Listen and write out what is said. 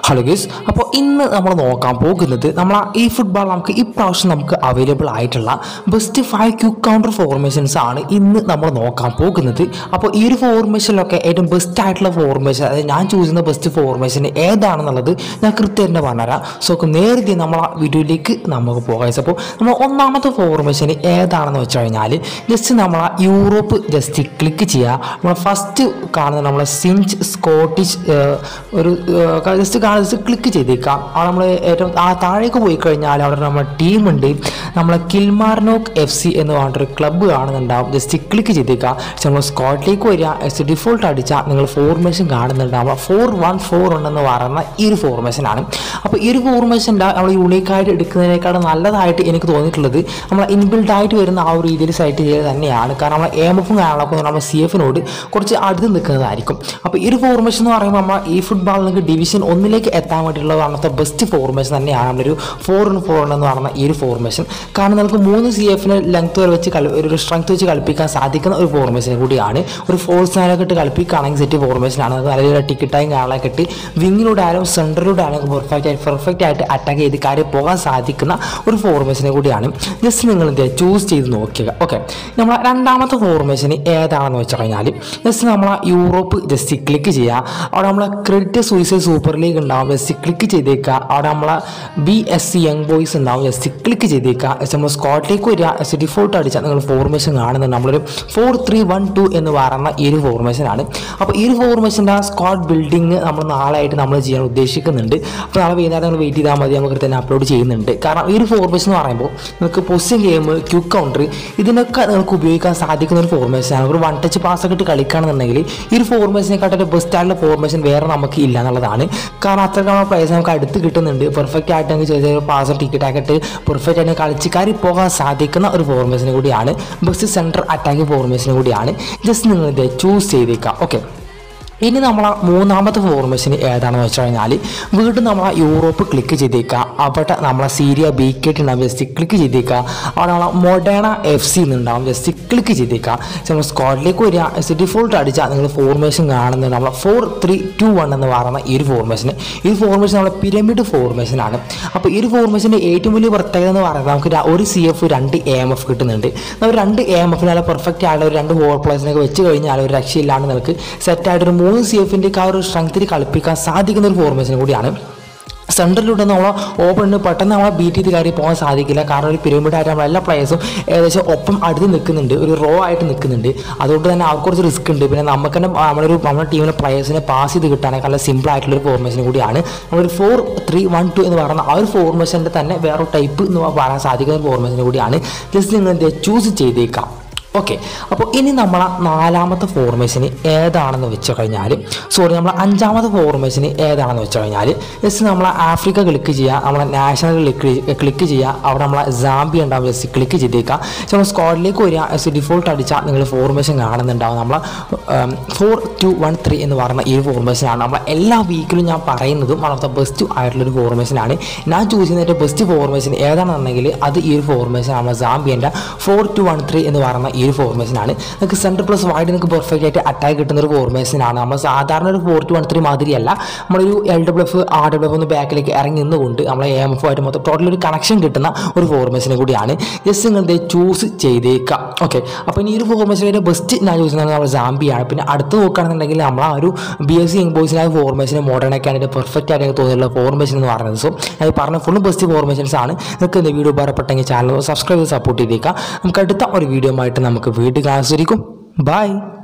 hello ഗീസ് അപ്പോൾ ഇന്ന് നമ്മൾ നോക്കാൻ പോകുന്നത് നമ്മൾ ഈ ഫുട്ബോൾ നമുക്ക് ഇപ്രാവശ്യം നമുക്ക് അവൈലബിൾ ആയിട്ടുള്ള best five quick counter formations ആണ് ഇന്ന് നമ്മൾ നോക്കാൻ പോകുന്നത് അപ്പോൾ ഈ ഒരു ഫോർമേഷനിലൊക്കെ ഏറ്റവും ബെസ്റ്റ് ആയിട്ടുള്ള ഫോർമേഷൻ അതായത് ഞാൻ ചൂസ് ചെയ്യുന്ന ബെസ്റ്റ് ഫോർമേഷൻ ഏതാണെന്നുള്ളത് ഞാൻ കൃത്യം തന്നെ പറഞ്ഞുതരാം സോ നേരത്തെ നമ്മൾ ആ വീഡിയോയിലേക്ക് നമുക്ക് പോകാം Guys, അപ്പോൾ നമ്മൾ ഒന്നാമത്തെ ഫോർമേഷൻ ഏതാണെന്ന് വെച്ച് കഴിഞ്ഞാൽ ജസ്റ്റ് നമ്മൾ ആ യൂറോപ്പ് ജസ്റ്റ് ക്ലിക്ക് ചെയ്യുക നമ്മൾ ഫസ്റ്റ് കാണുന്ന നമ്മളെ സിഞ്ച് സ്കോട്ടിഷ് ഒരു ജസ്റ്റ് കാണാൻ ജസ്റ്റ് ക്ലിക്ക് ചെയ്തേക്കാം അവിടെ നമ്മൾ ഏറ്റവും ആ താഴേക്ക് പോയി കഴിഞ്ഞാൽ അവിടെ നമ്മുടെ ടീമുണ്ട് നമ്മളെ കിൽമാർനോക്ക് എഫ് സി എന്ന് പറഞ്ഞിട്ടൊരു ക്ലബ്ബ് കാണുന്നുണ്ടാവും ജസ്റ്റ് ക്ലിക്ക് ചെയ്തേക്കാം പക്ഷെ നമ്മൾ സ്കോട്ടിലേക്ക് വരിക ജസ്റ്റ് ഡിഫോൾട്ട് അടിച്ചാൽ നിങ്ങൾ ഫോർമേഷൻ കാണുന്നുണ്ടാവും ഫോർ വൺ ഫോർ ഉണ്ടെന്ന് പറയുന്ന ഈ ഒരു ഫോർമേഷനാണ് അപ്പോൾ ഈ ഒരു ഫോർമേഷൻ്റെ നമ്മൾ യൂണീക്കായിട്ട് എടുക്കുന്നതിനേക്കാളും നല്ലതായിട്ട് എനിക്ക് തോന്നിയിട്ടുള്ളത് നമ്മൾ ഇൻബിൽഡ് ആയിട്ട് വരുന്ന ആ ഒരു രീതിയിൽ സൈറ്റ് ചെയ്ത് തന്നെയാണ് കാരണം നമ്മൾ എം എഫും കാണുമ്പോൾ നമ്മൾ സി എഫിനോട് കുറച്ച് അടുത്ത് നിൽക്കുന്നതായിരിക്കും അപ്പോൾ ഈ ഒരു ഫോർമേഷൻ എന്ന് പറയുമ്പോൾ നമ്മൾ ഈ ഫുട്ബോളിൽ നിങ്ങൾക്ക് ഡിവിഷൻ ഒന്നിലേക്ക് എത്താൻ വേണ്ടിയിട്ടുള്ള അങ്ങനത്തെ ബെസ്റ്റ് ഫോർമേഷൻ തന്നെയാണ് നമ്മളൊരു ഫോർ ഇൻ ഫോർ എന്ന് പറയുന്ന ഈ ഒരു ഫോർമേഷൻ കാരണം നമുക്ക് മൂന്ന് സി എഫിന് ലെങ്ത് വരെ വെച്ച് കളി ഒരു സ്ട്രെങ്ത് വെച്ച് കളിപ്പിക്കാൻ സാധിക്കുന്ന ഒരു ഫോർമേഷൻ കൂടിയാണ് ഒരു ഫോഴ്സ് നാലൊക്കെ ഇട്ട് കളിപ്പിക്കുകയാണെങ്കിൽ സെറ്റ് ഫോർമേഷനാണ് അത് നല്ലൊരു ടിക്കറ്റായും കാണാനൊക്കെ ഇട്ട് വിങ്ങിലൂടെ ആയാലും സെൻറ്ററിലൂടെ ആയാലും പെർഫെക്റ്റ് ആയിട്ട് പെർഫെക്റ്റ് ആയിട്ട് അറ്റാക്ക് ചെയ്ത് കാര്യം പോകാൻ സാധിക്കുന്ന ഒരു ഫോർമേഷനെ കൂടിയാണ് ജസ്റ്റ് നിങ്ങൾ എന്ത് ചൂസ് ചെയ്ത് നോക്കുക ഓക്കെ നമ്മൾ രണ്ടാമത്തെ ഫോർമേഷൻ ഏതാണെന്ന് വെച്ച് കഴിഞ്ഞാൽ ജസ്റ്റ് നമ്മൾ യൂറോപ്പ് ജസ്റ്റ് ക്ലിക്ക് ചെയ്യുക അവിടെ നമ്മളെ ക്രെഡിറ്റ് സൂയിസൈഡ് സൂപ്പർ ലീഗ് ഉണ്ടാവും ജസ്റ്റ് ക്ലിക്ക് ചെയ്തേക്കുക അവിടെ നമ്മളെ B S C Young Boys ഉണ്ടാവും ജസ്റ്റ് ക്ലിക്ക് ചെയ്തേക്കുക ജസ്റ്റ് നമ്മൾ സ്കോട്ടിലേക്ക് വരിക ജസ്റ്റ് ഡിഫോൾട്ട് അടിച്ചാൽ നിങ്ങൾ ഫോർമേഷൻ കാണുന്നുണ്ട് നമ്മളൊരു ഫോർ ത്രീ വൺ ടു എന്ന് പറയുന്ന ഈ ഒരു ഫോർമേഷനാണ് അപ്പോൾ ഈ ഒരു ഫോർമേഷൻ്റെ ആ സ്ക്വാഡ് ബിൽഡിങ് നമ്മൾ നാളെ ആയിട്ട് നമ്മൾ ചെയ്യാൻ ഉദ്ദേശിക്കുന്നുണ്ട് അപ്പോൾ നാളെ വൈകുന്നേരം നിങ്ങൾ വെയിറ്റ് ചെയ്താൽ മതി നമുക്ക് തന്നെ അപ്ലോഡ് ചെയ്യുന്നുണ്ട് കാരണം ഈ ഒരു ഫോർമേഷൻ എന്ന് പറയുമ്പോൾ നിങ്ങൾക്ക് പൊസിഷൻ ഗെയിം ക്യൂക്ക് കൗണ്ടർ ഇതിനൊക്കെ നിങ്ങൾക്ക് ഉപയോഗിക്കാൻ സാധിക്കുന്ന ഒരു ഫോർമേഷനാണ് ഒരു വൺ ടച്ച് പാസ് ഒക്കെ ഇട്ട് കളിക്കുകയാണെന്നുണ്ടെങ്കിൽ ഈ ഒരു ഫോർമേഷനെക്കാട്ടും ബെസ്റ്റ് ആയിട്ടുള്ള ഫോർമേഷൻ വേറെ നമുക്ക് ഇല്ല എന്നുള്ളതാണ് കാരണം അത്രത്തോളം പ്ലേസ് നമുക്ക് അടുത്ത് കിട്ടുന്നുണ്ട് പെർഫെക്റ്റ് ആയിട്ട് നമുക്ക് ചെറിയ ചെറിയ പാസ് ടിക്കറ്റ് ആക്കിയിട്ട് പെർഫെക്റ്റ് ആയിട്ട് കളിച്ചിക്കാരി പോകാൻ സാധിക്കുന്ന ഒരു ഫോർമേഷൻ കൂടിയാണ് ബെസ്റ്റ് സെൻറ്റർ അറ്റാക്ക് ഫോർമേഷൻ കൂടിയാണ് ജസ്റ്റ് നിങ്ങൾ ഇത് ചൂസ് ചെയ്തേക്കാം ഓക്കെ ഇനി നമ്മൾ മൂന്നാമത്തെ ഫോർമേഷൻ ഏതാണെന്ന് വെച്ച് കഴിഞ്ഞാൽ വീണ്ടും നമ്മൾ യൂറോപ്പ് ക്ലിക്ക് ചെയ്തേക്കുക അവിടെ നമ്മളെ സീരിയ ബി കെറ്റ് ഉണ്ടാവും ജസ്റ്റ് ക്ലിക്ക് ചെയ്തേക്കുക അവിടെ നമ്മളെ മൊഡേണ എഫ് സി എന്നുണ്ടാവും ജസ്റ്റ് ക്ലിക്ക് ചെയ്തേക്കുക നമ്മൾ സ്ക്വാഡിലേക്ക് വരിക ജസ്റ്റ് ഡിഫോൾട്ട് അടിച്ചാൽ നിങ്ങൾ ഫോർമേഷൻ കാണുന്നത് നമ്മളെ ഫോർ ത്രീ ടു വൺ എന്ന് പറയുന്ന ഈ ഒരു ഫോർമേഷൻ ഈ ഫോർമേഷൻ നമ്മളെ പിരമിഡ് ഫോർമേഷനാണ് അപ്പോൾ ഈ ഒരു ഫോർമേഷൻ്റെ ഏറ്റവും വലിയ പ്രത്യേകത എന്ന് പറയുന്നത് നമുക്ക് ര- ഒരു സി എഫ് രണ്ട് എ എം എഫ് കിട്ടുന്നുണ്ട് നമ്മൾ രണ്ട് എ എം എഫിന് നല്ല പെർഫെക്റ്റ് ആയിട്ട് ഒരു രണ്ട് ബോൾ പ്ലേസിനൊക്കെ വെച്ച് കഴിഞ്ഞാൽ ഒരു രക്ഷയില്ലാണ്ട് നമുക്ക് സെറ്റായിട്ട് ഒരു മൂന്ന് സി എഫിൻ്റെ ആ ഒരു സ്ട്രെങ്ത്തിൽ കളിപ്പിക്കാൻ സാധിക്കുന്ന ഒരു ഫോർമേഷൻ കൂടിയാണ് സെൻറ്ററിലൂടെ നമ്മൾ ഓപ്പണിന് പെട്ടെന്ന് നമ്മളെ ബീറ്റ് ചെയ്ത് കയറി പോകാൻ സാധിക്കില്ല കാരണം ഒരു പിരമിഡായിട്ട് നമ്മൾ എല്ലാ പ്ലേയേഴ്സും ഏകദേശം ഒപ്പം അടുത്ത് നിൽക്കുന്നുണ്ട് ഒരു റോ ആയിട്ട് നിൽക്കുന്നുണ്ട് അതുകൊണ്ട് തന്നെ അവർക്ക് കുറച്ച് റിസ്ക് ഉണ്ട് പിന്നെ നമുക്ക് തന്നെ നമ്മളൊരു നമ്മുടെ ടീമിലെ പ്ലേയേഴ്സിനെ പാസ് ചെയ്ത് കിട്ടാനൊക്കെ നല്ല സിമ്പിൾ ആയിട്ടുള്ള ഒരു ഫോർമേഷൻ കൂടിയാണ് നമ്മളൊരു ഫോർ ത്രീ വൺ ടു എന്ന് പറയുന്ന ആ ഒരു ഫോർമേഷൻ്റെ തന്നെ വേറെ ടൈപ്പ് എന്ന് പറയാൻ സാധിക്കുന്ന ഒരു ഫോർമേഷൻ കൂടിയാണ് ജസ്റ്റ് നിങ്ങൾ എന്ത് ചൂസ് ചെയ്തേക്കാം ഓക്കെ അപ്പോൾ ഇനി നമ്മൾ നാലാമത്തെ ഫോർമേഷന് ഏതാണെന്ന് വെച്ച് കഴിഞ്ഞാൽ സോറി നമ്മൾ അഞ്ചാമത്തെ ഫോർമേഷന് ഏതാണെന്ന് വെച്ച് കഴിഞ്ഞാൽ ജസ്റ്റ് നമ്മൾ ആഫ്രിക്ക ക്ലിക്ക് ചെയ്യുക നമ്മളെ നാഷണൽ ക്ലിക്ക് ക്ലിക്ക് ചെയ്യുക അവിടെ നമ്മളെ സാമ്പി ഉണ്ടാവും ജസ്റ്റ് ക്ലിക്ക് ചെയ്തേക്കുക നമ്മൾ സ്ക്വാഡിലേക്ക് വരിക ജസ്റ്റ് ഡിഫോൾട്ട് അടിച്ചാൽ നിങ്ങൾ ഫോർമേഷൻ കാണുന്നുണ്ടാവും നമ്മൾ ഫോർ ടു വൺ ത്രീ എന്ന് പറയുന്ന ഈ ഒരു ഫോർമേഷനാണ് നമ്മൾ എല്ലാ വീക്കിലും ഞാൻ പറയുന്നതും വൺ ഓഫ് ദ ബെസ്റ്റ് ആയിട്ടുള്ളൊരു ഫോർമേഷനാണ് ഞാൻ ചൂസ് ചെയ്യുന്ന ബെസ്റ്റ് ഫോർമേഷൻ ഏതാണെന്നുണ്ടെങ്കിൽ അത് ഈ ഒരു ഫോർമേഷൻ നമ്മുടെ സാമ്പിയൻ്റെ ഫോർ ടു വൺ ത്രീ എന്ന് പറയുന്ന ഈ ഒരു ഫോർമേഷനാണ് നിങ്ങൾക്ക് സെൻറ്റർ പ്ലസ് വൈഡ് നിങ്ങൾക്ക് പെർഫെക്റ്റ് ആയിട്ട് അറ്റാക്ക് കിട്ടുന്ന ഒരു ഫോർമേഷനാണ് നമ്മൾ സാധാരണ ഒരു ഫോർ ടു വൺ ത്രീ മാതിരിയല്ല നമ്മളൊരു L W F R W F ഒന്ന് ബാക്കിലേക്ക് ഇറങ്ങി നിന്നുകൊണ്ട് നമ്മളെ എം എഫ് ആയിട്ട് മൊത്തം ടോട്ടൽ ഒരു കണക്ഷൻ കിട്ടുന്ന ഒരു ഫോർമേഷനെ കൂടിയാണ് ജസ്റ്റ് നിങ്ങൾ ചൂസ് ചെയ്തേക്കാം ഓക്കെ അപ്പോൾ ഇനി ഈ ഒരു ഫോർമേഷൻ്റെ ബെസ്റ്റ് ഞാൻ ചൂസ് ചെയ്യുന്നത് നമ്മൾ സാമ്പിയാണ് പിന്നെ അടുത്ത് നോക്കുകയാണെന്നുണ്ടെങ്കിൽ നമ്മൾ ആ ഒരു ബി എസ് സി യങ് ബോയ്സിനായ ഫോർമേഷൻ മോഡേൺ ഒക്കെ ആയിട്ട് പെർഫെക്റ്റ് ആയിട്ട് എനിക്ക് തോന്നിയിട്ടുള്ള ഫോർമേഷൻ എന്ന് പറയുന്നത് സോ അത് പറഞ്ഞ ഫുള്ളും ബെസ്റ്റ് ഫോർമേഷൻസ് ആണ് നിങ്ങൾക്ക് இந்த വീഡിയോ ഉപകാരപ്പെട്ടെങ്കിൽ ചാനൽ സബ്സ്ക്രൈബ് ചെയ്ത് സപ്പോർട്ട് ചെയ്തേക്കാം നമുക്ക് അടുത്ത ഒരു വീഡിയോ ആയിട്ട് നമുക്ക് വീണ്ടും കാണാൻ ബൈ